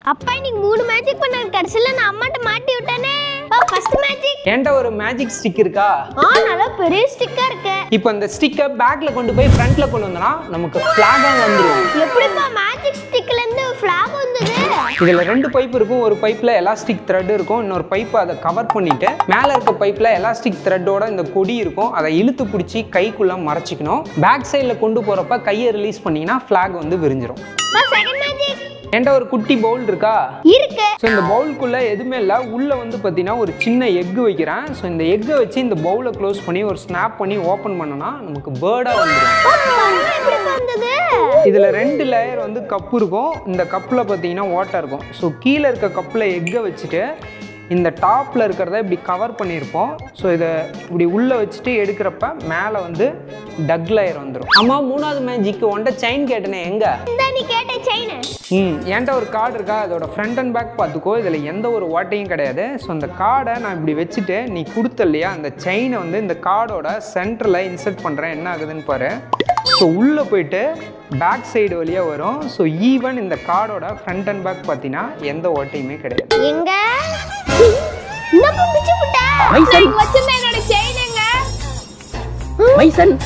அப்பா இன்னைக்கு மூணு மேஜிக் பண்ண கடைசியில நான் அம்மாட்ட மாட்டி விட்டானே ஃபர்ஸ்ட் மேஜிக் என்கிட்ட ஒரு மேஜிக் ஸ்டிக் இருக்கா ஆ நல்லா பெரிய ஸ்டிக்கா இருக்கு இப்போ இந்த ஸ்டிக்கை பேக்ல கொண்டு போய் ஃப்ரண்ட்ல கொண்டு வந்தனா நமக்கு ஃபிளாகா வந்துடும் எப்படிப்பா மேஜிக் ஸ்டிக்ல இருந்து ஃபிளாக் வந்தது இதுல ரெண்டு பைப் இருக்கும் ஒரு பைப்ல எலாஸ்டிக் த்ரெட் இருக்கும் இன்னொரு பைப் அதை கவர் பண்ணிட்டு மேல இருக்க பைப்ல எலாஸ்டிக் த்ரெட்டோட இந்த கொடி இருக்கும் அதை இழுத்து பிடிச்சி கைக்குள்ள மறைச்சிக்கணும் பேக் சைடில் கொண்டு போறப்ப கையை ரிலீஸ் பண்ணீங்கன்னா ஃபிளாக் வந்து விரிஞ்சிரும் செகண்ட் மேஜிக் என்கிட்ட ஒரு குட்டி பவுல் இருக்கா இருக்கு ஸோ இந்த பவுலுக்குள்ளே எதுவுமே இல்லை உள்ளே வந்து பார்த்தீங்கன்னா ஒரு சின்ன எக்கு வைக்கிறேன் ஸோ இந்த எக்கை வச்சு இந்த பவுலை க்ளோஸ் பண்ணி ஒரு ஸ்னாப் பண்ணி ஓப்பன் பண்ணோன்னா நமக்கு பேர்டாக வந்துடும் எப்படி வந்தது இதில் ரெண்டு லேயர் வந்து கப் இருக்கும் இந்த கப்பில் பார்த்தீங்கன்னா ஓட்டை இருக்கும் ஸோ கீழே இருக்க கப்பில் எக்கை வச்சுட்டு இந்த டாப்பில் இருக்கிறத இப்படி கவர் பண்ணியிருப்போம் ஸோ இதை இப்படி உள்ளே வச்சுட்டு எடுக்கிறப்ப மேலே வந்து டக் லேயர் வந்துடும் அம்மா மூணாவது மேஜிக்கு ஒன்றை செயின் கேட்டனே எங்கே இந்த நீ கேட்ட செயின் ம் என்கிட்ட ஒரு கார்டு இருக்கா அதோட ஃப்ரண்ட் அண்ட் பேக் பார்த்துக்கோ இதில் எந்த ஒரு ஓட்டையும் கிடையாது ஸோ அந்த கார்டை நான் இப்படி வச்சுட்டு நீ கொடுத்த இல்லையா அந்த செயினை வந்து இந்த கார்டோட சென்டரில் இன்சர்ட் பண்ணுறேன் என்ன ஆகுதுன்னு பாரு ஸோ உள்ளே போயிட்டு பேக் சைடு வழியாக வரும் ஸோ ஈவன் இந்த கார்டோட ஃப்ரண்ட் அண்ட் பேக் பார்த்தீங்கன்னா எந்த ஓட்டையுமே கிடையாது எங்க என்ன பிடிச்சு விட்டா மைசன். வச்சிருந்த என்னோட செயின் எங்க மைசன்